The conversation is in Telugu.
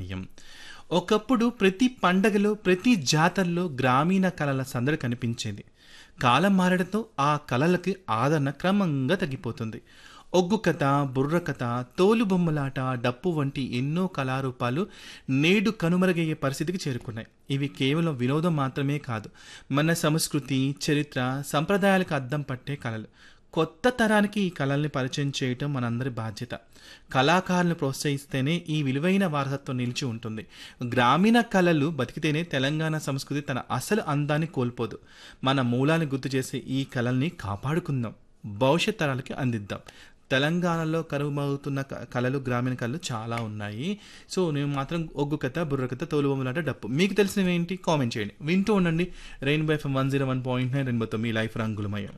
రంగులమయం ఒకప్పుడు ప్రతి పండగలో ప్రతి జాతరలో గ్రామీణ కళల సందడి కనిపించేది కాలం మారడంతో ఆ కళలకి ఆదరణ క్రమంగా తగ్గిపోతుంది ఒగ్గు కథ బుర్ర కథ తోలు బొమ్మలాట డప్పు వంటి ఎన్నో కళారూపాలు నేడు కనుమరుగయ్యే పరిస్థితికి చేరుకున్నాయి ఇవి కేవలం వినోదం మాత్రమే కాదు మన సంస్కృతి చరిత్ర సంప్రదాయాలకు అద్దం పట్టే కళలు కొత్త తరానికి ఈ కళల్ని పరిచయం చేయటం మనందరి బాధ్యత కళాకారులను ప్రోత్సహిస్తేనే ఈ విలువైన వారసత్వం నిలిచి ఉంటుంది గ్రామీణ కళలు బతికితేనే తెలంగాణ సంస్కృతి తన అసలు అందాన్ని కోల్పోదు మన మూలాన్ని గుర్తు చేసే ఈ కళల్ని కాపాడుకుందాం భవిష్యత్ తరాలకి అందిద్దాం తెలంగాణలో కరుమవుతున్న క- కళలు గ్రామీణ కళలు చాలా ఉన్నాయి సో నేను మాత్రం ఒగ్గు కథ బుర్ర కథ తోలుబొమ్మలాట డప్పు మీకు తెలిసినవి ఏంటి కామెంట్ చేయండి వింటూ ఉండండి rainbow FM one zero one point nine రెయిన్బోతో మీ లైఫ్ రంగులమయ్యాం